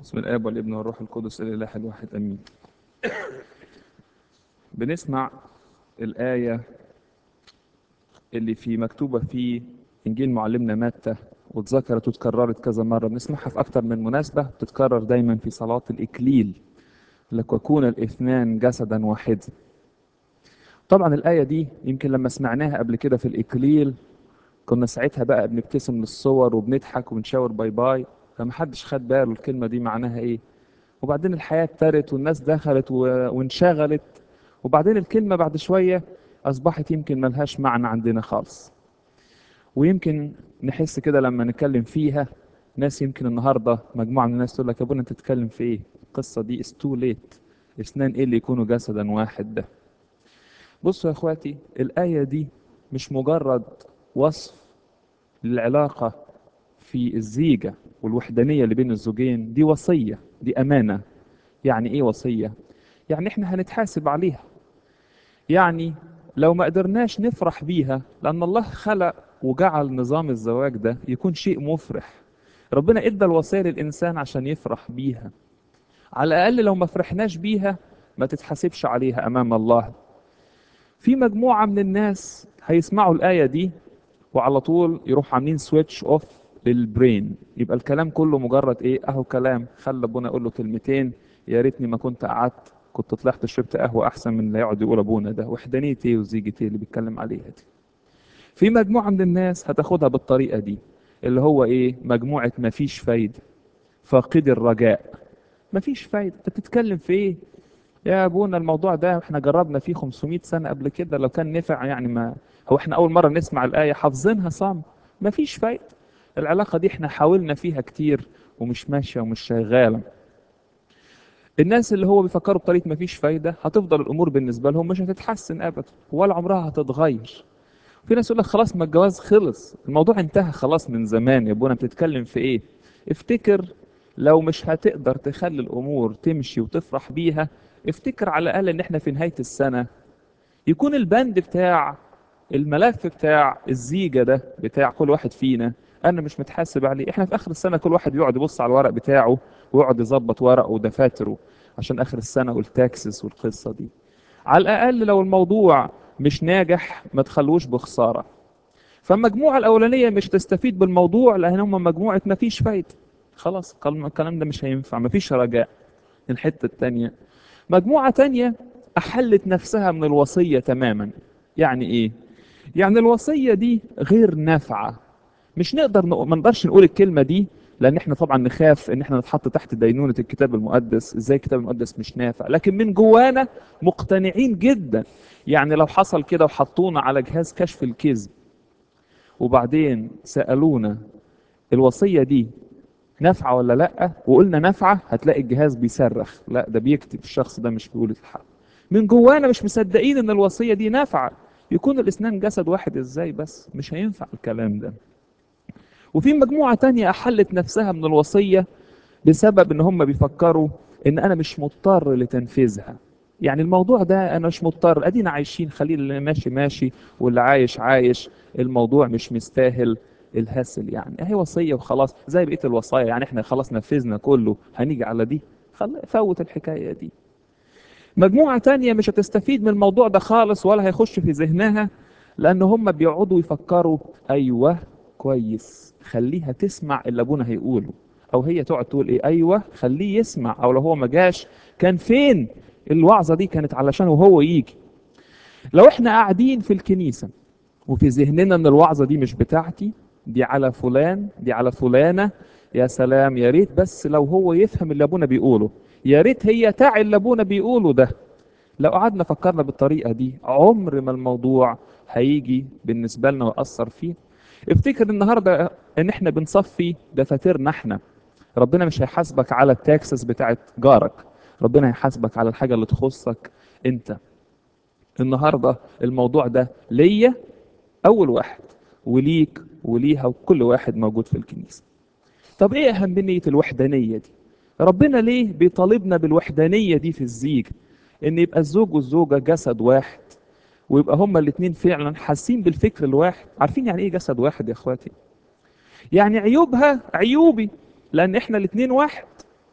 بسم الآب والابن والروح القدس الإله الواحد أمين بنسمع الآية اللي في مكتوبة في إنجيل معلمنا متى واتذكرت واتكررت كذا مرة بنسمعها في أكتر من مناسبة بتتكرر دايما في صلاة الإكليل لك وكون الاثنان جسدا واحدا طبعا الآية دي يمكن لما سمعناها قبل كده في الإكليل كنا ساعتها بقى بنبتسم للصور وبنضحك وبنشاور باي باي فمحدش خد باله الكلمة دي معناها ايه وبعدين الحياة ابتدت والناس دخلت و... وانشغلت وبعدين الكلمة بعد شوية أصبحت يمكن ملهاش معنى عندنا خالص ويمكن نحس كده لما نتكلم فيها ناس يمكن النهاردة مجموعة من الناس تقول لك يا ابونا انت تتكلم في ايه القصة دي is too late اثنان ايه اللي يكونوا جسدا واحد ده بصوا يا اخواتي الآية دي مش مجرد وصف للعلاقة في الزيجة والوحدانية اللي بين الزوجين دي وصية دي أمانة يعني إيه وصية؟ يعني إحنا هنتحاسب عليها يعني لو ما قدرناش نفرح بيها لأن الله خلق وجعل نظام الزواج ده يكون شيء مفرح ربنا ادى الوصية للإنسان عشان يفرح بيها على الأقل لو ما فرحناش بيها ما تتحاسبش عليها أمام الله في مجموعة من الناس هيسمعوا الآية دي وعلى طول يروح عاملين سويتش اوف للبرين يبقى الكلام كله مجرد ايه اهو كلام خلى ابونا يقول له كلمتين يا ريتني ما كنت قعدت كنت طلعت شربت قهوه احسن من اللي يقعد يقول ابونا ده وحدانيه ايه وزيجة ايه اللي بيتكلم عليها دي في مجموعه من الناس هتاخدها بالطريقه دي اللي هو ايه مجموعه ما فيش فايده فاقد الرجاء ما فيش فايده انت بتتكلم في ايه يا ابونا الموضوع ده احنا جربنا فيه 500 سنه قبل كده لو كان نفع يعني ما هو احنا اول مره نسمع الايه حافظينها صم ما فيش فايده العلاقه دي احنا حاولنا فيها كتير ومش ماشيه ومش شغاله الناس اللي هو بيفكروا بطريقه ما فيش فايده هتفضل الامور بالنسبه لهم مش هتتحسن ابدا ولا عمرها هتتغير في ناس يقول لك خلاص ما الجواز خلص الموضوع انتهى خلاص من زمان يا ابونا بتتكلم في ايه افتكر لو مش هتقدر تخلي الامور تمشي وتفرح بيها افتكر على الاقل ان احنا في نهايه السنه يكون البند بتاع الملف بتاع الزيجه ده بتاع كل واحد فينا انا مش متحاسب عليه احنا في اخر السنه كل واحد يقعد يبص على الورق بتاعه ويقعد يظبط ورقه ودفاتره عشان اخر السنه والتاكسس والقصه دي على الاقل لو الموضوع مش ناجح ما تخلوش بخساره فالمجموعه الاولانيه مش تستفيد بالموضوع لان هم مجموعه ما فيش فايده خلاص الكلام ده مش هينفع ما فيش رجاء الحته الثانيه مجموعه تانية احلت نفسها من الوصيه تماما يعني ايه يعني الوصيه دي غير نافعه مش نقدر ما نقدرش نقول الكلمه دي لان احنا طبعا نخاف ان احنا نتحط تحت دينونه الكتاب المقدس ازاي الكتاب المقدس مش نافع لكن من جوانا مقتنعين جدا يعني لو حصل كده وحطونا على جهاز كشف الكذب وبعدين سالونا الوصيه دي نافعه ولا لا وقلنا نافعه هتلاقي الجهاز بيصرخ لا ده بيكتب الشخص ده مش بيقول الحق من جوانا مش مصدقين ان الوصيه دي نافعه يكون الاثنان جسد واحد ازاي بس مش هينفع الكلام ده وفي مجموعة تانية أحلت نفسها من الوصية بسبب إن هم بيفكروا إن أنا مش مضطر لتنفيذها يعني الموضوع ده أنا مش مضطر أدينا عايشين خليل اللي ماشي ماشي واللي عايش عايش الموضوع مش مستاهل الهسل يعني أهي وصية وخلاص زي بقية الوصايا يعني إحنا خلاص نفذنا كله هنيجي على دي خل... فوت الحكاية دي مجموعة تانية مش هتستفيد من الموضوع ده خالص ولا هيخش في ذهنها لأن هم بيقعدوا يفكروا أيوه كويس خليها تسمع اللي ابونا هيقوله او هي تقعد تقول ايه ايوه خليه يسمع او لو هو ما جاش كان فين الوعظه دي كانت علشان وهو يجي لو احنا قاعدين في الكنيسه وفي ذهننا ان الوعظه دي مش بتاعتي دي على فلان دي على فلانه يا سلام يا ريت بس لو هو يفهم اللي ابونا بيقوله يا ريت هي تعي اللي ابونا بيقوله ده لو قعدنا فكرنا بالطريقه دي عمر ما الموضوع هيجي بالنسبه لنا ويأثر فيه افتكر النهارده ان احنا بنصفي دفاترنا احنا ربنا مش هيحاسبك على التاكسس بتاعت جارك ربنا هيحاسبك على الحاجه اللي تخصك انت النهارده الموضوع ده ليا اول واحد وليك وليها وكل واحد موجود في الكنيسه طب ايه اهميه الوحدانيه دي ربنا ليه بيطالبنا بالوحدانيه دي في الزيج ان يبقى الزوج والزوجه جسد واحد ويبقى هما الاثنين فعلا حاسين بالفكر الواحد عارفين يعني ايه جسد واحد يا اخواتي يعني عيوبها عيوبي لان احنا الاثنين واحد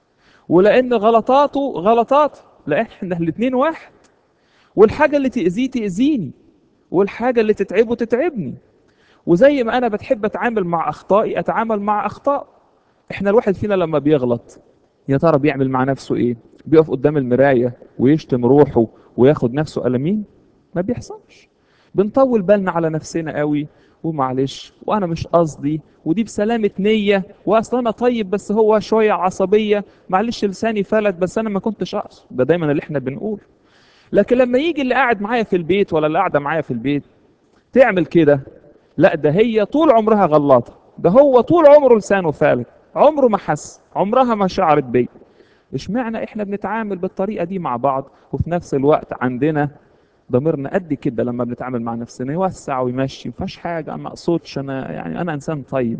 ولان غلطاته غلطات لا احنا الاتنين واحد والحاجه اللي تاذيه تاذيني والحاجه اللي تتعبه تتعبني وزي ما انا بتحب اتعامل مع اخطائي اتعامل مع اخطاء احنا الواحد فينا لما بيغلط يا ترى بيعمل مع نفسه ايه بيقف قدام المرايه ويشتم روحه وياخد نفسه قلمين ما بيحصلش بنطول بالنا على نفسنا قوي ومعلش وانا مش قصدي ودي بسلامة نية واصلا انا طيب بس هو شوية عصبية معلش لساني فلت بس انا ما كنتش اقصد ده دايما اللي احنا بنقول لكن لما يجي اللي قاعد معايا في البيت ولا اللي قاعدة معايا في البيت تعمل كده لا ده هي طول عمرها غلاطة ده هو طول عمره لسانه فالت عمره ما حس عمرها ما شعرت بيه اشمعنى احنا بنتعامل بالطريقة دي مع بعض وفي نفس الوقت عندنا ضميرنا قد كده لما بنتعامل مع نفسنا يوسع ويمشي ما فيهاش حاجه انا ما اقصدش انا يعني انا انسان طيب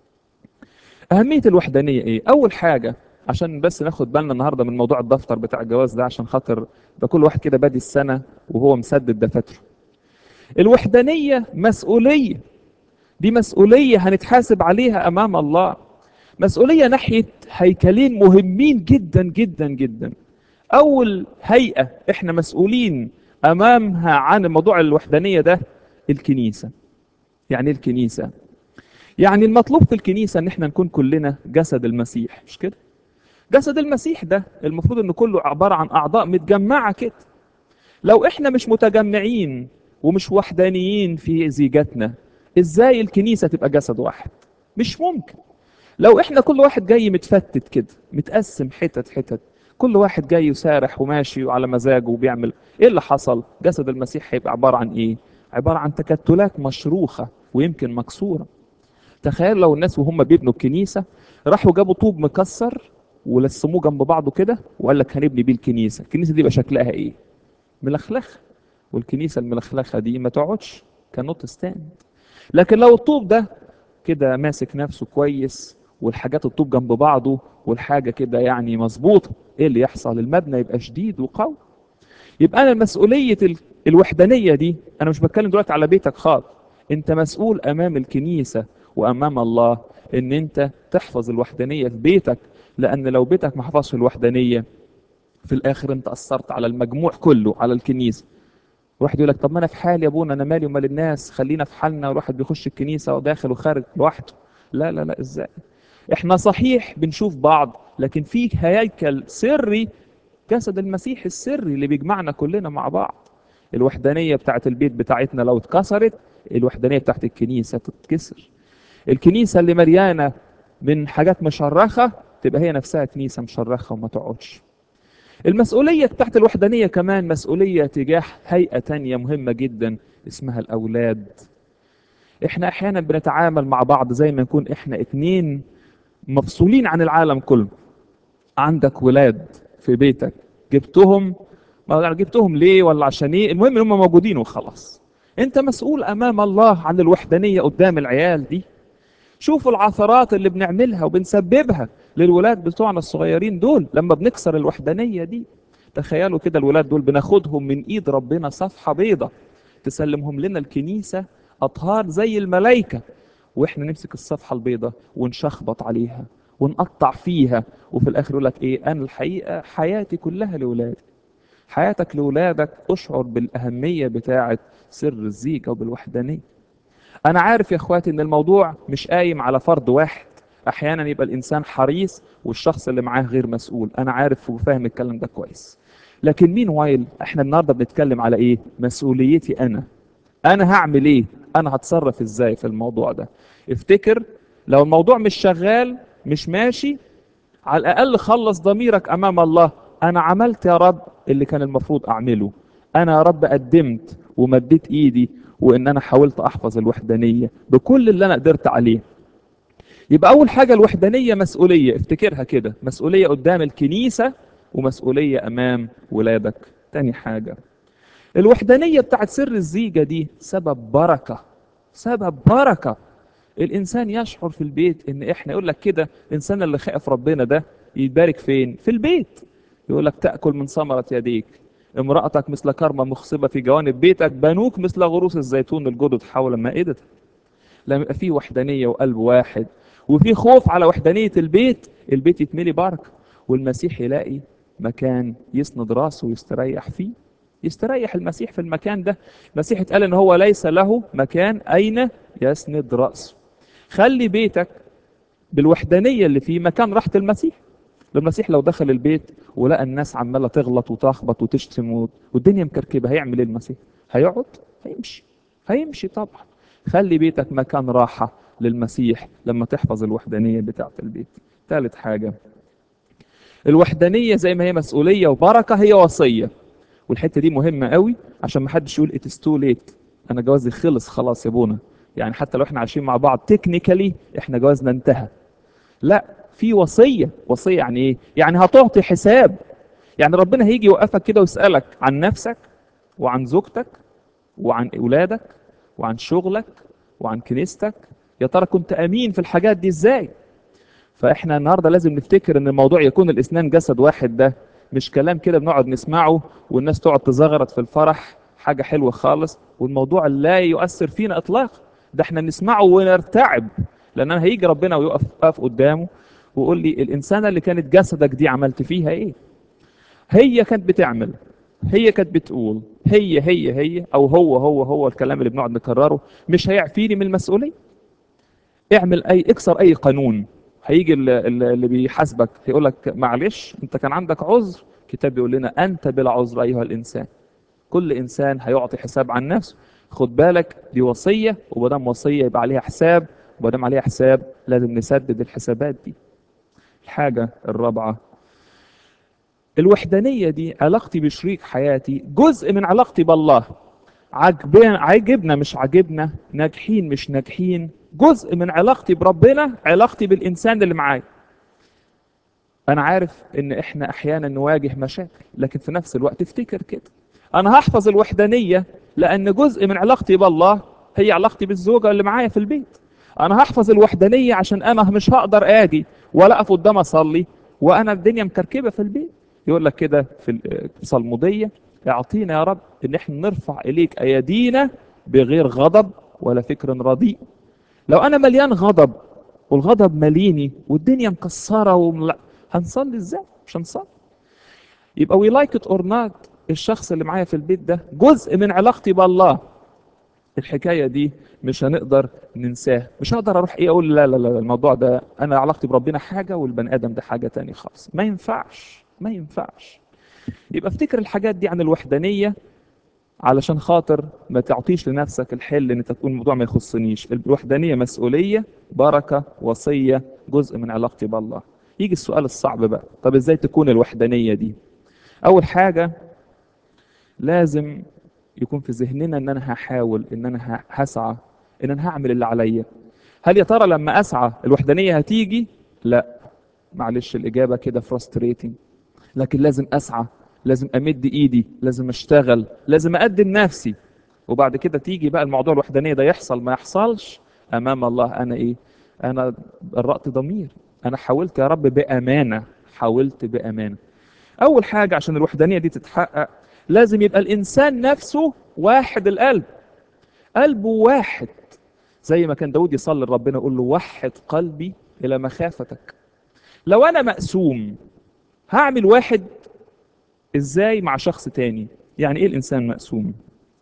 اهميه الوحدانيه ايه اول حاجه عشان بس ناخد بالنا النهارده من موضوع الدفتر بتاع الجواز ده عشان خاطر ده كل واحد كده بادي السنه وهو مسدد دفاتره الوحدانيه مسؤوليه دي مسؤوليه هنتحاسب عليها امام الله مسؤوليه ناحيه هيكلين مهمين جدا جدا جدا اول هيئه احنا مسؤولين امامها عن موضوع الوحدانيه ده الكنيسه يعني الكنيسه يعني المطلوب في الكنيسه ان احنا نكون كلنا جسد المسيح مش كده جسد المسيح ده المفروض انه كله عباره عن اعضاء متجمعه كده لو احنا مش متجمعين ومش وحدانيين في زيجتنا ازاي الكنيسه تبقى جسد واحد مش ممكن لو احنا كل واحد جاي متفتت كده متقسم حتت حتت كل واحد جاي يسارح وماشي وعلى مزاجه وبيعمل ايه اللي حصل جسد المسيح هيبقى عباره عن ايه عباره عن تكتلات مشروخه ويمكن مكسوره تخيل لو الناس وهم بيبنوا الكنيسه راحوا جابوا طوب مكسر ولسموه جنب بعضه كده وقال لك هنبني بيه الكنيسه الكنيسه دي يبقى شكلها ايه ملخلخه والكنيسه الملخلخه دي ما تقعدش كنوت ستاند لكن لو الطوب ده كده ماسك نفسه كويس والحاجات الطوب جنب بعضه والحاجة كده يعني مظبوطة ايه اللي يحصل المبنى يبقى شديد وقوي يبقى انا مسؤولية ال- الوحدانية دي انا مش بتكلم دلوقتي على بيتك خالص انت مسؤول امام الكنيسة وامام الله ان انت تحفظ الوحدانية في بيتك لان لو بيتك ما حفظش الوحدانية في الاخر انت اثرت على المجموع كله على الكنيسة واحد يقول لك طب ما انا في حالي يا ابونا انا مالي ومال الناس خلينا في حالنا والواحد بيخش الكنيسة وداخل وخارج لوحده لا لا لا ازاي احنا صحيح بنشوف بعض لكن في هيكل سري جسد المسيح السري اللي بيجمعنا كلنا مع بعض الوحدانية بتاعت البيت بتاعتنا لو اتكسرت الوحدانية بتاعت الكنيسة تتكسر الكنيسة اللي مليانة من حاجات مشرخة تبقى هي نفسها كنيسة مشرخة وما تقعدش المسؤولية بتاعت الوحدانية كمان مسؤولية تجاه هيئة تانية مهمة جدا اسمها الأولاد احنا احيانا بنتعامل مع بعض زي ما نكون احنا اتنين مفصولين عن العالم كله عندك ولاد في بيتك جبتهم ما جبتهم ليه ولا عشان ايه المهم ان هم موجودين وخلاص انت مسؤول امام الله عن الوحدانية قدام العيال دي شوفوا العثرات اللي بنعملها وبنسببها للولاد بتوعنا الصغيرين دول لما بنكسر الوحدانية دي تخيلوا كده الولاد دول بناخدهم من ايد ربنا صفحة بيضة تسلمهم لنا الكنيسة اطهار زي الملائكة واحنا نمسك الصفحة البيضة ونشخبط عليها ونقطع فيها وفي الاخر يقول لك ايه انا الحقيقة حياتي كلها لاولادي حياتك لاولادك اشعر بالاهمية بتاعة سر الزيجة وبالوحدانية انا عارف يا اخواتي ان الموضوع مش قايم على فرد واحد احيانا يبقى الانسان حريص والشخص اللي معاه غير مسؤول انا عارف وفاهم الكلام ده كويس لكن مين وايل احنا النهارده بنتكلم على ايه مسؤوليتي انا انا هعمل ايه انا هتصرف ازاي في الموضوع ده افتكر لو الموضوع مش شغال مش ماشي على الاقل خلص ضميرك امام الله انا عملت يا رب اللي كان المفروض اعمله انا يا رب قدمت ومديت ايدي وان انا حاولت احفظ الوحدانيه بكل اللي انا قدرت عليه يبقى اول حاجه الوحدانيه مسؤوليه افتكرها كده مسؤوليه قدام الكنيسه ومسؤوليه امام ولادك تاني حاجه الوحدانيه بتاعت سر الزيجه دي سبب بركه سبب بركه الانسان يشعر في البيت ان احنا يقول لك كده الانسان اللي خائف ربنا ده يتبارك فين في البيت يقول لك تاكل من ثمره يديك امرأتك مثل كرمة مخصبة في جوانب بيتك بنوك مثل غروس الزيتون الجدد حول مائدتك لما يبقى فيه وحدانية وقلب واحد وفي خوف على وحدانية البيت البيت يتملي بركة والمسيح يلاقي مكان يسند راسه ويستريح فيه يستريح المسيح في المكان ده المسيح اتقال ان هو ليس له مكان اين يسند راسه خلي بيتك بالوحدانيه اللي فيه مكان راحه المسيح المسيح لو دخل البيت ولقى الناس عماله تغلط وتخبط وتشتم و- والدنيا مكركبه هيعمل ايه المسيح هيقعد هيمشي هيمشي طبعا خلي بيتك مكان راحه للمسيح لما تحفظ الوحدانيه بتاعه البيت ثالث حاجه الوحدانيه زي ما هي مسؤوليه وبركه هي وصيه والحته دي مهمه قوي عشان ما حدش يقول اتس تو ليت انا جوازي خلص خلاص يا ابونا يعني حتى لو احنا عايشين مع بعض تكنيكالي احنا جوازنا انتهى لا في وصيه وصيه يعني ايه يعني هتعطي حساب يعني ربنا هيجي يوقفك كده ويسالك عن نفسك وعن زوجتك وعن اولادك وعن شغلك وعن كنيستك يا ترى كنت امين في الحاجات دي ازاي فاحنا النهارده لازم نفتكر ان الموضوع يكون الاسنان جسد واحد ده مش كلام كده بنقعد نسمعه والناس تقعد تزغرط في الفرح حاجه حلوه خالص والموضوع لا يؤثر فينا اطلاقا ده احنا نسمعه ونرتعب لان انا هيجي ربنا ويقف يقف قدامه ويقول لي الانسانه اللي كانت جسدك دي عملت فيها ايه هي كانت بتعمل هي كانت بتقول هي هي هي او هو هو هو الكلام اللي بنقعد نكرره مش هيعفيني من المسؤوليه اعمل اي اكسر اي قانون هيجي ال- ال- اللي بيحاسبك هيقول لك معلش انت كان عندك عذر كتاب بيقول لنا انت بلا عذر ايها الانسان كل انسان هيعطي حساب عن نفسه خد بالك دي وصيه ومادام وصيه يبقى عليها حساب ومادام عليها حساب لازم نسدد الحسابات دي الحاجه الرابعه الوحدانيه دي علاقتي بشريك حياتي جزء من علاقتي بالله عجبنا عجبنا مش عجبنا ناجحين مش ناجحين جزء من علاقتي بربنا علاقتي بالانسان اللي معايا انا عارف ان احنا احيانا نواجه مشاكل لكن في نفس الوقت افتكر كده انا هحفظ الوحدانيه لان جزء من علاقتي بالله هي علاقتي بالزوجه اللي معايا في البيت انا هحفظ الوحدانيه عشان انا مش هقدر اجي ولا اقف قدام اصلي وانا الدنيا مكركبه في البيت يقول لك كده في الصلموديه اعطينا يا رب ان احنا نرفع اليك ايدينا بغير غضب ولا فكر رديء لو انا مليان غضب والغضب ماليني والدنيا مكسره وملا... هنصلي ازاي مش هنصلي يبقى وي لايك ات اور نوت الشخص اللي معايا في البيت ده جزء من علاقتي بالله الحكايه دي مش هنقدر ننساها مش هقدر اروح ايه اقول لا لا لا الموضوع ده انا علاقتي بربنا حاجه والبني ادم ده حاجه تاني خالص ما ينفعش ما ينفعش يبقى افتكر الحاجات دي عن الوحدانيه علشان خاطر ما تعطيش لنفسك الحل ان انت تقول الموضوع ما يخصنيش الوحدانيه مسؤوليه بركه وصيه جزء من علاقتي بالله يجي السؤال الصعب بقى طب ازاي تكون الوحدانيه دي اول حاجه لازم يكون في ذهننا ان انا هحاول ان انا هسعى ان انا هعمل اللي عليا هل يا ترى لما اسعى الوحدانيه هتيجي لا معلش الاجابه كده فرستريتنج لكن لازم اسعى لازم امد ايدي لازم اشتغل لازم اقدم نفسي وبعد كده تيجي بقى الموضوع الوحدانيه ده يحصل ما يحصلش امام الله انا ايه انا برأت ضمير انا حاولت يا رب بامانه حاولت بامانه اول حاجه عشان الوحدانيه دي تتحقق لازم يبقى الانسان نفسه واحد القلب قلبه واحد زي ما كان داود يصلي لربنا يقول له وحد قلبي الى مخافتك لو انا مقسوم هعمل واحد ازاي مع شخص تاني يعني ايه الانسان مقسوم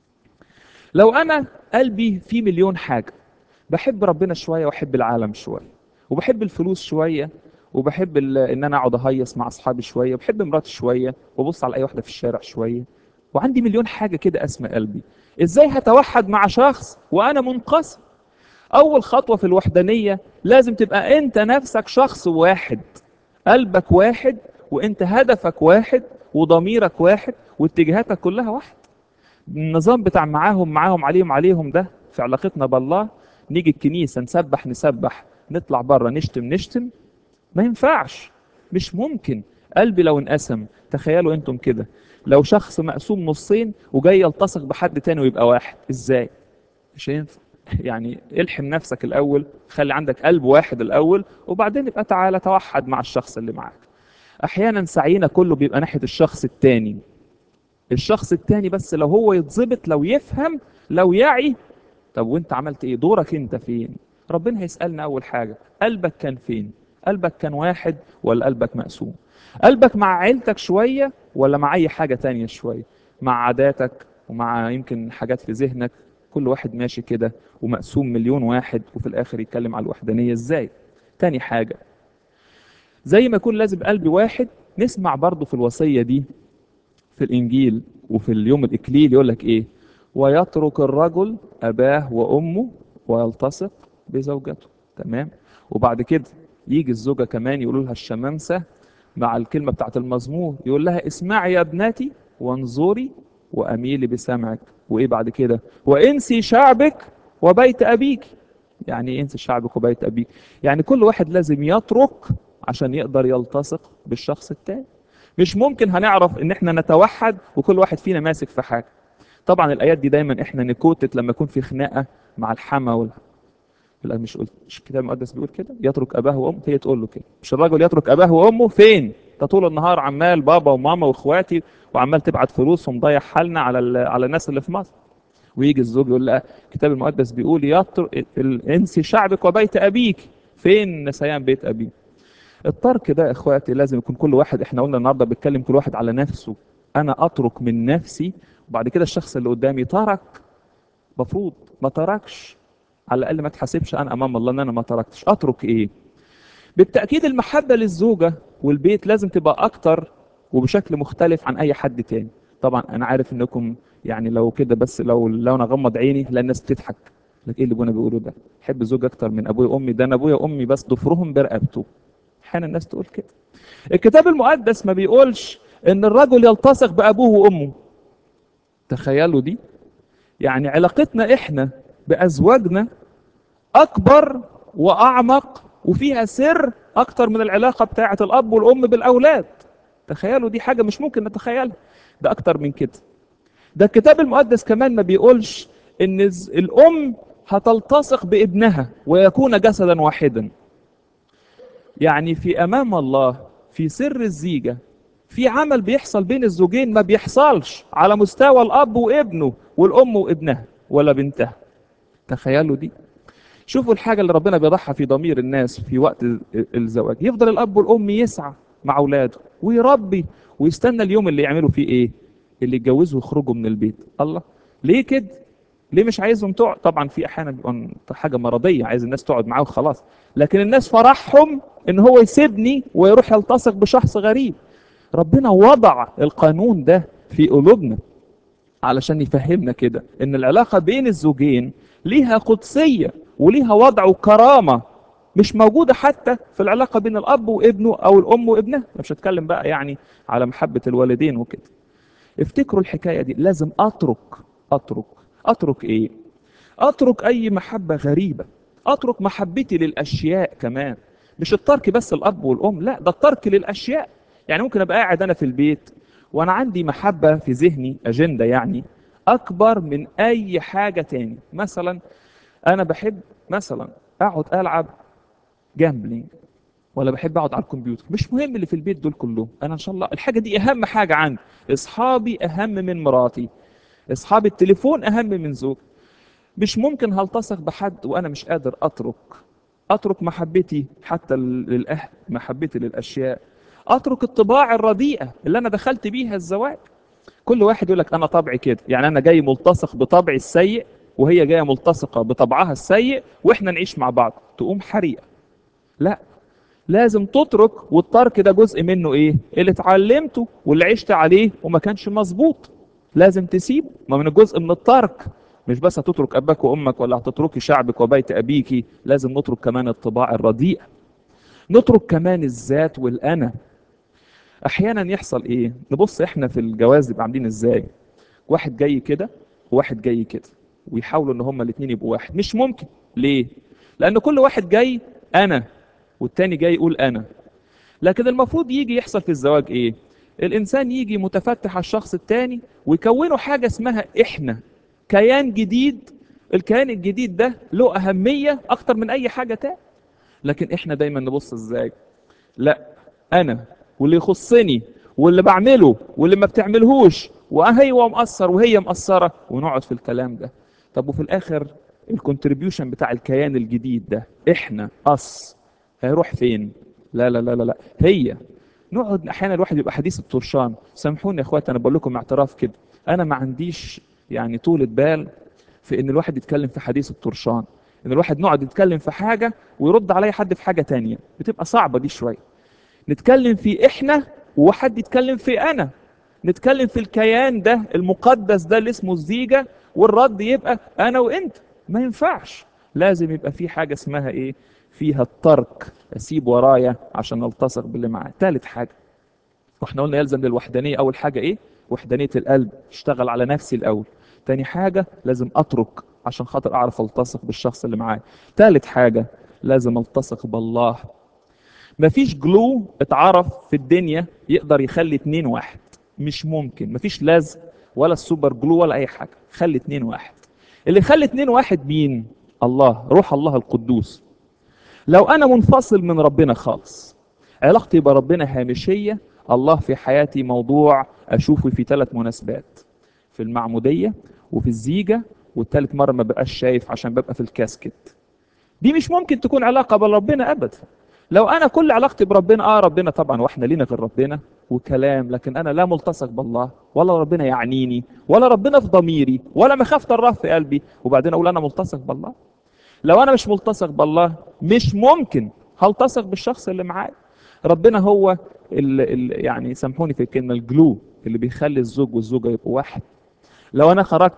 لو انا قلبي فيه مليون حاجه بحب ربنا شويه واحب العالم شويه وبحب الفلوس شويه وبحب ان انا اقعد اهيص مع اصحابي شويه وبحب مراتي شويه وابص على اي واحده في الشارع شويه وعندي مليون حاجه كده اسمى قلبي ازاي هتوحد مع شخص وانا منقسم اول خطوه في الوحدانيه لازم تبقى انت نفسك شخص واحد قلبك واحد وانت هدفك واحد وضميرك واحد واتجاهاتك كلها واحد النظام بتاع معاهم معاهم عليهم عليهم ده في علاقتنا بالله نيجي الكنيسة نسبح نسبح نطلع بره نشتم نشتم ما ينفعش مش ممكن قلبي لو انقسم تخيلوا انتم كده لو شخص مقسوم نصين وجاي يلتصق بحد تاني ويبقى واحد ازاي مش هينفع يعني الحم نفسك الاول خلي عندك قلب واحد الاول وبعدين يبقى تعالى توحد مع الشخص اللي معاك احيانا سعينا كله بيبقى ناحيه الشخص التاني الشخص التاني بس لو هو يتظبط لو يفهم لو يعي طب وانت عملت ايه دورك انت فين ربنا هيسالنا اول حاجه قلبك كان فين قلبك كان واحد ولا قلبك مقسوم قلبك مع عيلتك شوية ولا مع أي حاجة تانية شوية مع عاداتك ومع يمكن حاجات في ذهنك كل واحد ماشي كده ومقسوم مليون واحد وفي الآخر يتكلم على الوحدانية إزاي تاني حاجة زي ما يكون لازم قلب واحد نسمع برضو في الوصية دي في الإنجيل وفي اليوم الإكليل يقول لك إيه ويترك الرجل أباه وأمه ويلتصق بزوجته تمام وبعد كده يجي الزوجة كمان يقولوا لها الشمامسة مع الكلمة بتاعت المزمور يقول لها اسمعي يا ابنتي وانظري وأميلي بسمعك وإيه بعد كده وانسي شعبك وبيت أبيك يعني إيه انسي شعبك وبيت أبيك يعني كل واحد لازم يترك عشان يقدر يلتصق بالشخص التاني مش ممكن هنعرف ان احنا نتوحد وكل واحد فينا ماسك في حاجه طبعا الايات دي دايما احنا نكوتت لما يكون في خناقه مع الحما وال لا مش قلت مش الكتاب المقدس بيقول كده يترك اباه وامه هي تقول له كده مش الراجل يترك اباه وامه فين انت طول النهار عمال بابا وماما واخواتي وعمال تبعت فلوس ومضيع حالنا على ال... على الناس اللي في مصر ويجي الزوج يقول لا الكتاب المقدس بيقول يترك انسي شعبك وبيت ابيك فين نسيان بيت ابيك الترك ده يا اخواتي لازم يكون كل واحد احنا قلنا النهارده بيتكلم كل واحد على نفسه انا اترك من نفسي وبعد كده الشخص اللي قدامي ترك مفروض ما تركش على الاقل ما تحاسبش انا امام الله ان انا ما تركتش اترك ايه بالتاكيد المحبه للزوجه والبيت لازم تبقى اكتر وبشكل مختلف عن اي حد تاني طبعا انا عارف انكم يعني لو كده بس لو لو انا غمض عيني لا الناس بتضحك لك ايه اللي ابونا بيقوله ده حب زوج اكتر من ابويا وامي ده انا ابويا وامي بس ضفرهم برقبته احيانا الناس تقول كده الكتاب المقدس ما بيقولش ان الرجل يلتصق بابوه وامه تخيلوا دي يعني علاقتنا احنا بازواجنا اكبر واعمق وفيها سر اكتر من العلاقه بتاعه الاب والام بالاولاد تخيلوا دي حاجه مش ممكن نتخيلها ده اكتر من كده ده الكتاب المقدس كمان ما بيقولش ان الام هتلتصق بابنها ويكون جسدا واحدا يعني في امام الله في سر الزيجه في عمل بيحصل بين الزوجين ما بيحصلش على مستوى الاب وابنه والام وابنها ولا بنتها تخيلوا دي شوفوا الحاجه اللي ربنا بيضعها في ضمير الناس في وقت الزواج يفضل الاب والام يسعى مع اولاده ويربي ويستنى اليوم اللي يعملوا فيه ايه اللي يتجوزوا ويخرجوا من البيت الله ليه كده ليه مش عايزهم تقعد طبعا في احيانا بيبقى حاجه مرضيه عايز الناس تقعد معاه وخلاص لكن الناس فرحهم ان هو يسيبني ويروح يلتصق بشخص غريب ربنا وضع القانون ده في قلوبنا علشان يفهمنا كده ان العلاقه بين الزوجين ليها قدسيه وليها وضع وكرامه مش موجوده حتى في العلاقه بين الاب وابنه او الام وابنها مش هتكلم بقى يعني على محبه الوالدين وكده افتكروا الحكايه دي لازم اترك اترك اترك ايه اترك اي محبه غريبه اترك محبتي للاشياء كمان مش الترك بس الاب والام لا ده الترك للاشياء يعني ممكن ابقى قاعد انا في البيت وانا عندي محبه في ذهني اجنده يعني اكبر من اي حاجه تاني مثلا انا بحب مثلا اقعد العب جامبلينج ولا بحب اقعد على الكمبيوتر مش مهم اللي في البيت دول كلهم انا ان شاء الله الحاجه دي اهم حاجه عندي اصحابي اهم من مراتي اصحاب التليفون اهم من زوج مش ممكن هلتصق بحد وانا مش قادر اترك اترك محبتي حتى للاهل محبتي للاشياء اترك الطباع الرديئه اللي انا دخلت بيها الزواج كل واحد يقول لك انا طبعي كده يعني انا جاي ملتصق بطبعي السيء وهي جايه ملتصقه بطبعها السيء واحنا نعيش مع بعض تقوم حريقه لا لازم تترك والترك ده جزء منه ايه اللي اتعلمته واللي عشت عليه وما كانش مظبوط لازم تسيبه ما من الجزء من الترك مش بس هتترك اباك وامك ولا هتتركي شعبك وبيت ابيكي لازم نترك كمان الطباع الرديئه نترك كمان الذات والانا احيانا يحصل ايه نبص احنا في الجواز يبقى عاملين ازاي واحد جاي كده وواحد جاي كده ويحاولوا ان هما الاثنين يبقوا واحد مش ممكن ليه لان كل واحد جاي انا والتاني جاي يقول انا لكن المفروض يجي يحصل في الزواج ايه الانسان يجي متفتح على الشخص التاني ويكونوا حاجه اسمها احنا كيان جديد الكيان الجديد ده له اهميه اكتر من اي حاجه تاني لكن احنا دايما نبص ازاي لا انا واللي يخصني واللي بعمله واللي ما بتعملهوش وهي مقصر وهي مقصره ونقعد في الكلام ده طب وفي الاخر الكونتريبيوشن بتاع الكيان الجديد ده احنا اس هيروح فين لا لا لا لا لا هي نقعد احيانا الواحد يبقى حديث الطرشان سامحوني يا اخواتي انا بقول لكم اعتراف كده انا ما عنديش يعني طولة بال في ان الواحد يتكلم في حديث الطرشان ان الواحد نقعد يتكلم في حاجة ويرد علي حد في حاجة تانية بتبقى صعبة دي شوية نتكلم في احنا وحد يتكلم في انا نتكلم في الكيان ده المقدس ده اللي اسمه الزيجة والرد يبقى انا وانت ما ينفعش لازم يبقى في حاجة اسمها ايه فيها الترك اسيب ورايا عشان التصق باللي معاه ثالث حاجة واحنا قلنا يلزم للوحدانية اول حاجة ايه وحدانية القلب اشتغل على نفسي الاول تاني حاجة لازم اترك عشان خاطر اعرف التصق بالشخص اللي معايا ثالث حاجة لازم التصق بالله مفيش جلو اتعرف في الدنيا يقدر يخلي اتنين واحد مش ممكن مفيش لازم ولا السوبر جلو ولا اي حاجة خلي اتنين واحد اللي يخلي اتنين واحد مين الله روح الله القدوس لو انا منفصل من ربنا خالص علاقتي بربنا هامشية الله في حياتي موضوع اشوفه في ثلاث مناسبات في المعمودية وفي الزيجة والثالث مرة ما بقاش شايف عشان ببقى في الكاسكت دي مش ممكن تكون علاقة بربنا ابدا لو انا كل علاقتي بربنا اه ربنا طبعا واحنا لينا غير ربنا وكلام لكن انا لا ملتصق بالله ولا ربنا يعنيني ولا ربنا في ضميري ولا مخافة الله في قلبي وبعدين اقول انا ملتصق بالله لو انا مش ملتصق بالله مش ممكن هلتصق بالشخص اللي معايا ربنا هو اللي اللي يعني سامحوني في الكلمه الجلو اللي بيخلي الزوج والزوجه يبقوا واحد لو انا خرجت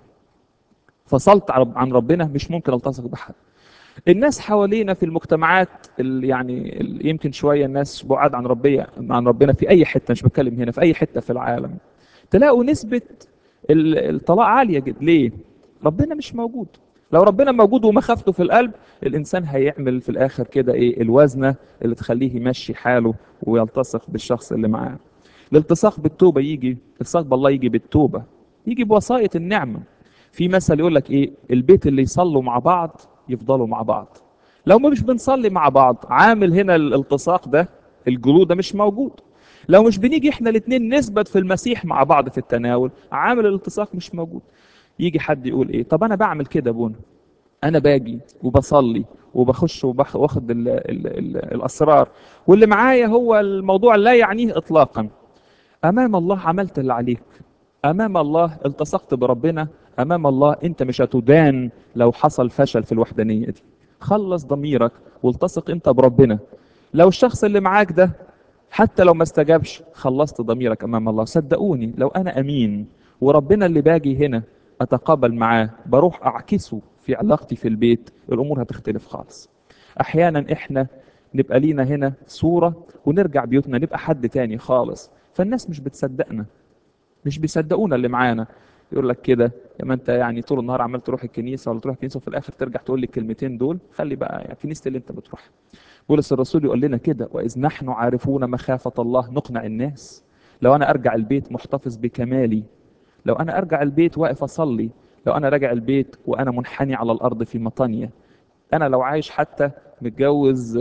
فصلت عن ربنا مش ممكن التصق بحد الناس حوالينا في المجتمعات اللي يعني اللي يمكن شويه الناس بعاد عن ربنا عن ربنا في اي حته مش بتكلم هنا في اي حته في العالم تلاقوا نسبه الطلاق عاليه جدا ليه ربنا مش موجود لو ربنا موجود ومخافته في القلب الانسان هيعمل في الاخر كده ايه الوزنه اللي تخليه يمشي حاله ويلتصق بالشخص اللي معاه الالتصاق بالتوبه يجي الالتصاق بالله يجي بالتوبه يجي بوسائط النعمه في مثل يقول لك ايه البيت اللي يصلوا مع بعض يفضلوا مع بعض لو ما مش بنصلي مع بعض عامل هنا الالتصاق ده الجلو ده مش موجود لو مش بنيجي احنا الاثنين نثبت في المسيح مع بعض في التناول عامل الالتصاق مش موجود يجي حد يقول ايه طب انا بعمل كده بونا انا باجي وبصلي وبخش واخد ال ال ال الاسرار واللي معايا هو الموضوع لا يعنيه اطلاقا امام الله عملت اللي عليك امام الله التصقت بربنا امام الله انت مش هتدان لو حصل فشل في الوحدانيه دي خلص ضميرك والتصق انت بربنا لو الشخص اللي معاك ده حتى لو ما استجابش خلصت ضميرك امام الله صدقوني لو انا امين وربنا اللي باجي هنا اتقابل معاه بروح اعكسه في علاقتي في البيت الامور هتختلف خالص احيانا احنا نبقى لينا هنا صورة ونرجع بيوتنا نبقى حد تاني خالص فالناس مش بتصدقنا مش بيصدقونا اللي معانا يقول لك كده يا ما انت يعني طول النهار عمال تروح الكنيسه ولا تروح الكنيسه وفي الاخر ترجع تقول لي الكلمتين دول خلي بقى يعني كنيسه اللي انت بتروحها بولس الرسول يقول لنا كده واذ نحن عارفون مخافه الله نقنع الناس لو انا ارجع البيت محتفظ بكمالي لو انا ارجع البيت واقف اصلي لو انا راجع البيت وانا منحني على الارض في مطانيه انا لو عايش حتى متجوز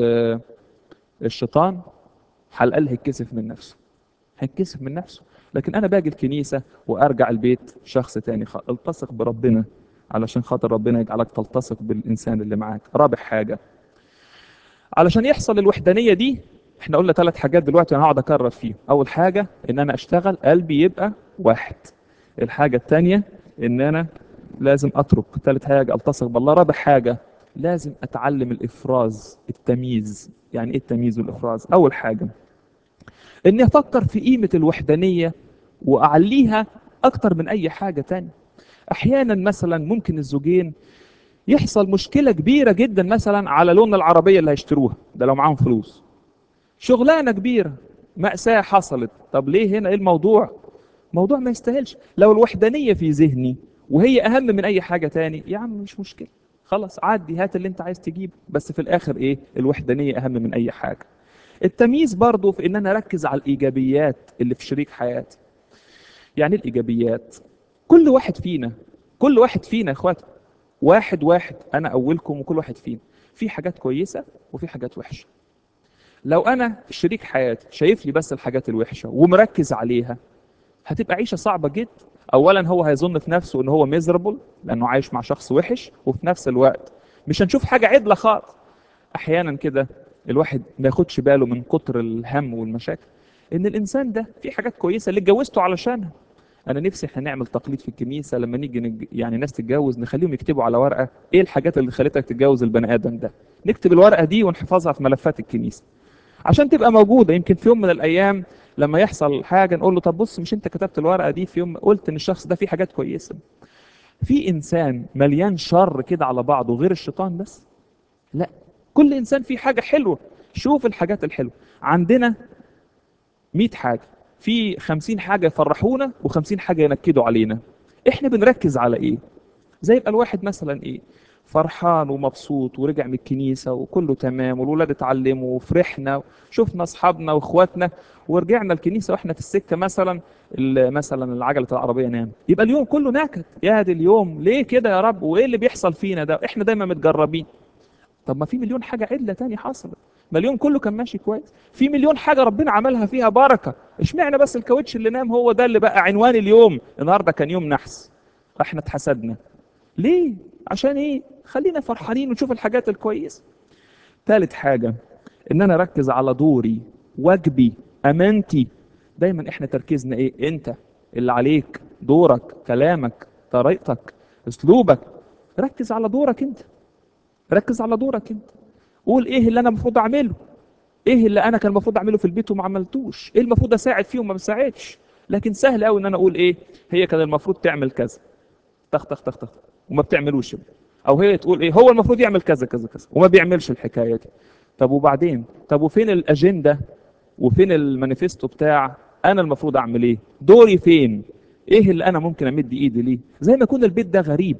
الشيطان على الاقل هيتكسف من نفسه هيتكسف من نفسه لكن انا باجي الكنيسه وارجع البيت شخص تاني خ... التصق بربنا علشان خاطر ربنا يجعلك تلتصق بالانسان اللي معاك رابع حاجه علشان يحصل الوحدانيه دي احنا قلنا ثلاث حاجات دلوقتي انا هقعد اكرر فيهم اول حاجه ان انا اشتغل قلبي يبقى واحد الحاجه الثانيه ان انا لازم اترك ثالث حاجه التصق بالله رابع حاجه لازم اتعلم الافراز التمييز يعني ايه التمييز والافراز اول حاجه اني افكر في قيمه الوحدانيه واعليها اكتر من اي حاجه تانية احيانا مثلا ممكن الزوجين يحصل مشكله كبيره جدا مثلا على لون العربيه اللي هيشتروها ده لو معاهم فلوس شغلانه كبيره مأساة حصلت طب ليه هنا ايه الموضوع موضوع ما يستاهلش لو الوحدانيه في ذهني وهي اهم من اي حاجه تاني يا عم مش مشكله خلاص عدي هات اللي انت عايز تجيبه بس في الاخر ايه الوحدانيه اهم من اي حاجه التمييز برضو في ان انا اركز على الايجابيات اللي في شريك حياتي يعني الايجابيات كل واحد فينا كل واحد فينا يا اخوات واحد واحد انا اولكم وكل واحد فينا في حاجات كويسه وفي حاجات وحشه لو انا شريك حياتي شايف لي بس الحاجات الوحشه ومركز عليها هتبقى عيشه صعبه جدا اولا هو هيظن في نفسه ان هو ميزربل لانه عايش مع شخص وحش وفي نفس الوقت مش هنشوف حاجه عدله خالص احيانا كده الواحد ما ياخدش باله من كتر الهم والمشاكل ان الانسان ده في حاجات كويسه اللي اتجوزته علشانها انا نفسي احنا نعمل تقليد في الكنيسه لما نيجي نج... يعني ناس تتجوز نخليهم يكتبوا على ورقه ايه الحاجات اللي خلتك تتجوز البني ادم ده نكتب الورقه دي ونحفظها في ملفات الكنيسه عشان تبقى موجوده يمكن في يوم من الايام لما يحصل حاجه نقول له طب بص مش انت كتبت الورقه دي في يوم قلت ان الشخص ده فيه حاجات كويسه في انسان مليان شر كده على بعضه غير الشيطان بس لا كل انسان فيه حاجه حلوه شوف الحاجات الحلوه عندنا 100 حاجه في 50 حاجه يفرحونا و50 حاجه ينكدوا علينا احنا بنركز على ايه زي يبقى الواحد مثلا ايه فرحان ومبسوط ورجع من الكنيسة وكله تمام والولاد اتعلموا وفرحنا شفنا اصحابنا واخواتنا ورجعنا الكنيسة واحنا في السكة مثلا ال- مثلا العجلة العربية نام يبقى اليوم كله نكد يا دي اليوم ليه كده يا رب وايه اللي بيحصل فينا ده احنا دايما متجربين طب ما في مليون حاجة عدلة تاني حصلت ما اليوم كله كان ماشي كويس في مليون حاجة ربنا عملها فيها بركة اشمعنى بس الكاوتش اللي نام هو ده اللي بقى عنوان اليوم النهارده كان يوم نحس احنا اتحسدنا ليه عشان ايه خلينا فرحانين ونشوف الحاجات الكويسة ثالث حاجة ان انا اركز على دوري واجبي امانتي دايما احنا تركيزنا ايه انت اللي عليك دورك كلامك طريقتك اسلوبك ركز على دورك انت ركز على دورك انت قول ايه اللي انا المفروض اعمله ايه اللي انا كان المفروض اعمله في البيت وما عملتوش ايه المفروض اساعد فيه وما بساعدش لكن سهل قوي ان انا اقول ايه هي كان المفروض تعمل كذا تخ تخ تخ تخ وما بتعملوش او هي تقول ايه هو المفروض يعمل كذا كذا كذا وما بيعملش الحكايه دي طب وبعدين طب وفين الاجنده وفين المانيفستو بتاع انا المفروض اعمل ايه دوري فين ايه اللي انا ممكن امد ايدي ليه زي ما يكون البيت ده غريب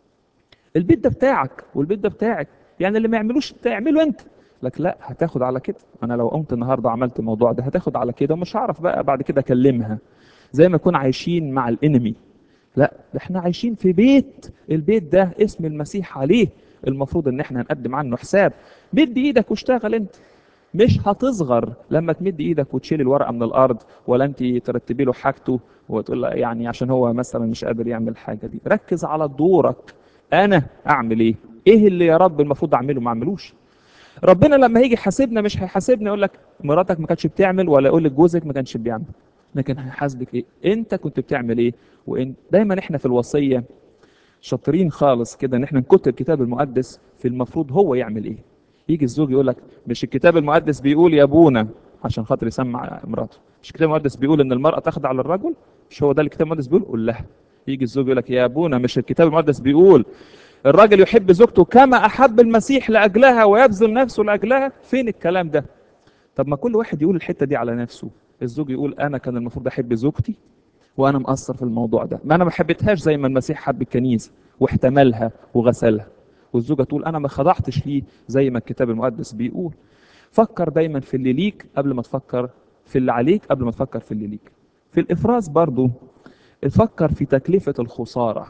البيت ده بتاعك والبيت ده بتاعك يعني اللي ما يعملوش تعمله انت لك لا هتاخد على كده انا لو قمت النهارده عملت الموضوع ده هتاخد على كده ومش هعرف بقى بعد كده اكلمها زي ما نكون عايشين مع الانمي لا ده احنا عايشين في بيت البيت ده اسم المسيح عليه المفروض ان احنا هنقدم عنه حساب مد ايدك واشتغل انت مش هتصغر لما تمد ايدك وتشيل الورقه من الارض ولا انت ترتبي له حاجته وتقول له يعني عشان هو مثلا مش قادر يعمل الحاجه دي ركز على دورك انا اعمل ايه ايه اللي يا رب المفروض اعمله ما اعملوش ربنا لما هيجي يحاسبنا مش هيحاسبنا يقول لك مراتك ما كانتش بتعمل ولا يقول لك جوزك ما كانش بيعمل لكن هيحاسبك ايه انت كنت بتعمل ايه وان دايما احنا في الوصيه شاطرين خالص كده ان احنا نكتب الكتاب المقدس في المفروض هو يعمل ايه يجي الزوج يقول لك مش الكتاب المقدس بيقول يا ابونا عشان خاطر يسمع مراته مش الكتاب المقدس بيقول ان المراه تخضع للرجل مش هو ده اللي الكتاب المقدس بيقول قول لها يجي الزوج يقول لك يا ابونا مش الكتاب المقدس بيقول الراجل يحب زوجته كما احب المسيح لاجلها ويبذل نفسه لاجلها فين الكلام ده طب ما كل واحد يقول الحته دي على نفسه الزوج يقول انا كان المفروض احب زوجتي وانا مقصر في الموضوع ده ما انا ما حبيتهاش زي ما المسيح حب الكنيسه واحتملها وغسلها والزوجه تقول انا ما خضعتش ليه زي ما الكتاب المقدس بيقول فكر دايما في اللي ليك قبل ما تفكر في اللي عليك قبل ما تفكر في اللي ليك في الافراز برضو تفكر في تكلفه الخساره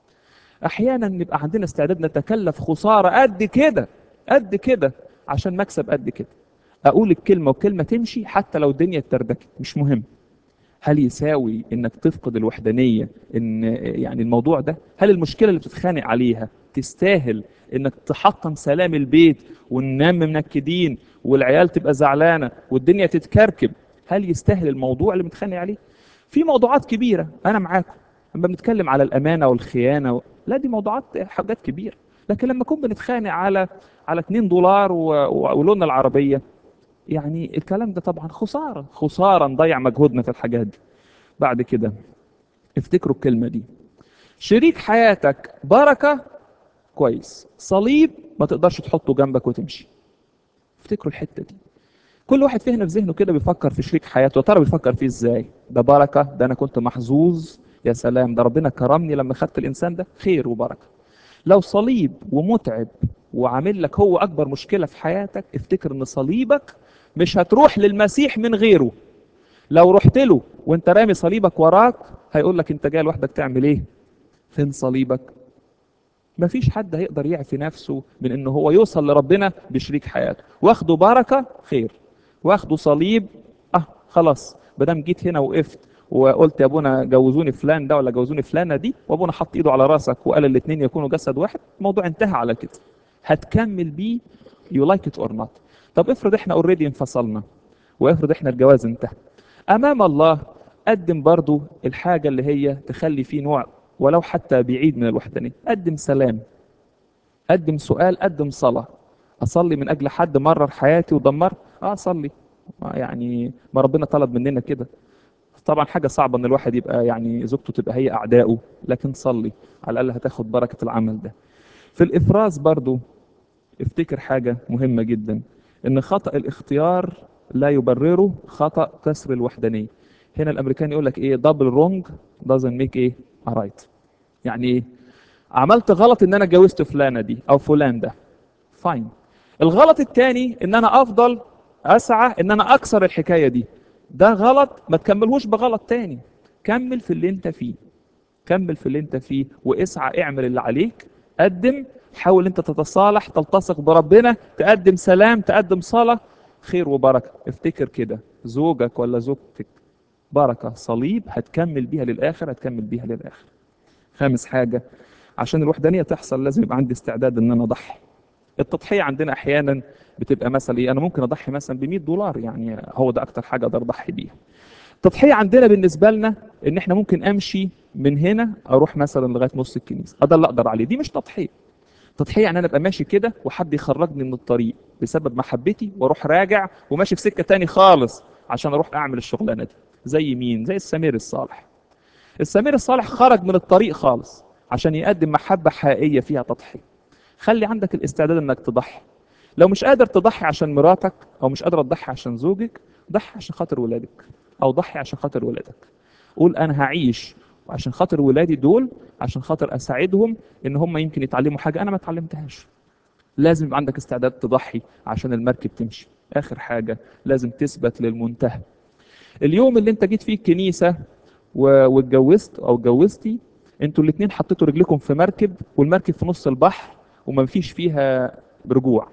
احيانا نبقى عندنا استعداد نتكلف خساره قد كده قد كده عشان مكسب قد كده اقول الكلمه وكلمه تمشي حتى لو الدنيا اتردكت مش مهم هل يساوي انك تفقد الوحدانيه ان يعني الموضوع ده هل المشكله اللي بتتخانق عليها تستاهل انك تحطم سلام البيت وننام منكدين والعيال تبقى زعلانه والدنيا تتكركب هل يستاهل الموضوع اللي متخانق عليه في موضوعات كبيره انا معاكم لما بنتكلم على الامانه والخيانه و... لا دي موضوعات حاجات كبيره لكن لما نكون بنتخانق على على 2 دولار و... و... ولون العربيه يعني الكلام ده طبعا خساره خساره نضيع مجهودنا في الحاجات دي بعد كده افتكروا الكلمه دي شريك حياتك بركه كويس صليب ما تقدرش تحطه جنبك وتمشي افتكروا الحته دي كل واحد فينا في ذهنه كده بيفكر في شريك حياته يا ترى بيفكر فيه ازاي ده بركه ده انا كنت محظوظ يا سلام ده ربنا كرمني لما خدت الانسان ده خير وبركه لو صليب ومتعب وعامل لك هو اكبر مشكله في حياتك افتكر ان صليبك مش هتروح للمسيح من غيره لو رحت له وانت رامي صليبك وراك هيقول لك انت جاي لوحدك تعمل ايه فين صليبك مفيش حد هيقدر يعفي نفسه من ان هو يوصل لربنا بشريك حياته واخده بركه خير واخده صليب اه خلاص بدام جيت هنا وقفت وقلت يا ابونا جوزوني فلان ده ولا جوزوني فلانه دي وابونا حط ايده على راسك وقال الاثنين يكونوا جسد واحد الموضوع انتهى على كده هتكمل بيه يو لايك ات اور نوت طب افرض احنا اوريدي انفصلنا وافرض احنا الجواز انتهى امام الله قدم برضو الحاجه اللي هي تخلي فيه نوع ولو حتى بعيد من الوحدانيه قدم سلام قدم سؤال قدم صلاه اصلي من اجل حد مرر حياتي ودمر اه اصلي يعني ما ربنا طلب مننا كده طبعا حاجه صعبه ان الواحد يبقى يعني زوجته تبقى هي اعدائه لكن صلي على الاقل هتاخد بركه العمل ده في الافراز برضو افتكر حاجه مهمه جدا ان خطا الاختيار لا يبرره خطا كسر الوحدانيه هنا الامريكان يقول لك ايه دبل رونج doesn't ميك ايه رايت يعني ايه عملت غلط ان انا اتجوزت فلانه دي او فلان ده فاين الغلط الثاني ان انا افضل اسعى ان انا اكسر الحكايه دي ده غلط ما تكملهوش بغلط تاني كمل في اللي انت فيه كمل في اللي انت فيه واسعى اعمل اللي عليك قدم حاول انت تتصالح تلتصق بربنا تقدم سلام تقدم صلاة خير وبركة افتكر كده زوجك ولا زوجتك بركة صليب هتكمل بيها للآخر هتكمل بيها للآخر خامس حاجة عشان الوحدانية تحصل لازم يبقى عندي استعداد ان انا اضحي التضحية عندنا احيانا بتبقى مثلا ايه انا ممكن اضحي مثلا ب 100 دولار يعني هو ده اكتر حاجة اقدر اضحي بيها التضحية عندنا بالنسبة لنا ان احنا ممكن امشي من هنا اروح مثلا لغاية نص الكنيسة ده اللي اقدر عليه دي مش تضحية تضحية يعني انا ابقى ماشي كده وحد يخرجني من الطريق بسبب محبتي واروح راجع وماشي في سكة تاني خالص عشان اروح اعمل الشغلانة دي زي مين زي السمير الصالح السمير الصالح خرج من الطريق خالص عشان يقدم محبة حقيقية فيها تضحية خلي عندك الاستعداد انك تضحي لو مش قادر تضحي عشان مراتك او مش قادر تضحي عشان زوجك ضحي عشان خاطر ولادك او ضحي عشان خاطر ولادك قول انا هعيش عشان خاطر ولادي دول عشان خاطر اساعدهم ان هم يمكن يتعلموا حاجه انا ما اتعلمتهاش لازم يبقى عندك استعداد تضحي عشان المركب تمشي اخر حاجه لازم تثبت للمنتهى اليوم اللي انت جيت فيه الكنيسه و- واتجوزت او اتجوزتي انتوا الاثنين حطيتوا رجلكم في مركب والمركب في نص البحر وما فيش فيها رجوع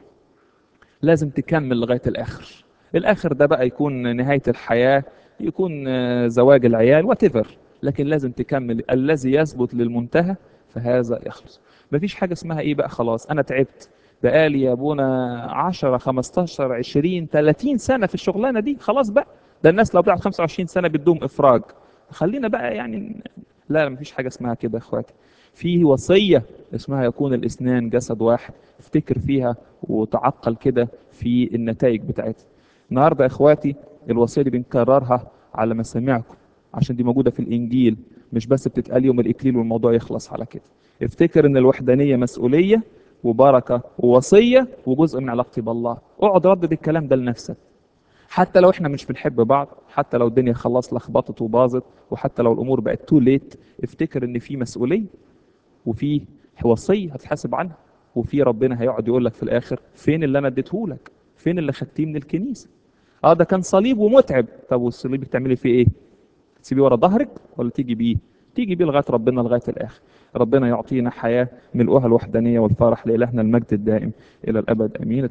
لازم تكمل لغايه الاخر الاخر ده بقى يكون نهايه الحياه يكون آه، زواج العيال وات لكن لازم تكمل الذي يثبت للمنتهى فهذا يخلص مفيش حاجه اسمها ايه بقى خلاص انا تعبت بقالي يا ابونا 10 15 20 30 سنه في الشغلانه دي خلاص بقى ده الناس لو بتقعد 25 سنه بدهم افراج خلينا بقى يعني لا لا مفيش حاجه اسمها كده يا اخواتي في وصيه اسمها يكون الاثنان جسد واحد افتكر فيها وتعقل كده في النتائج بتاعتها النهارده يا اخواتي الوصيه دي بنكررها على مسامعكم عشان دي موجوده في الانجيل مش بس بتتقال يوم الاكليل والموضوع يخلص على كده افتكر ان الوحدانيه مسؤوليه وبركه ووصيه وجزء من علاقتي بالله اقعد ردد الكلام ده لنفسك حتى لو احنا مش بنحب بعض حتى لو الدنيا خلاص لخبطت وباظت وحتى لو الامور بقت تو ليت افتكر ان في مسؤوليه وفي وصيه هتحاسب عنها وفي ربنا هيقعد يقول لك في الاخر فين اللي انا اديته لك فين اللي خدتيه من الكنيسه اه ده كان صليب ومتعب طب والصليب بتعملي فيه ايه تسيبيه ورا ظهرك ولا تيجي بيه تيجي بيه لغايه ربنا لغايه الاخر ربنا يعطينا حياه ملؤها الوحدانيه والفرح لالهنا المجد الدائم الى الابد امين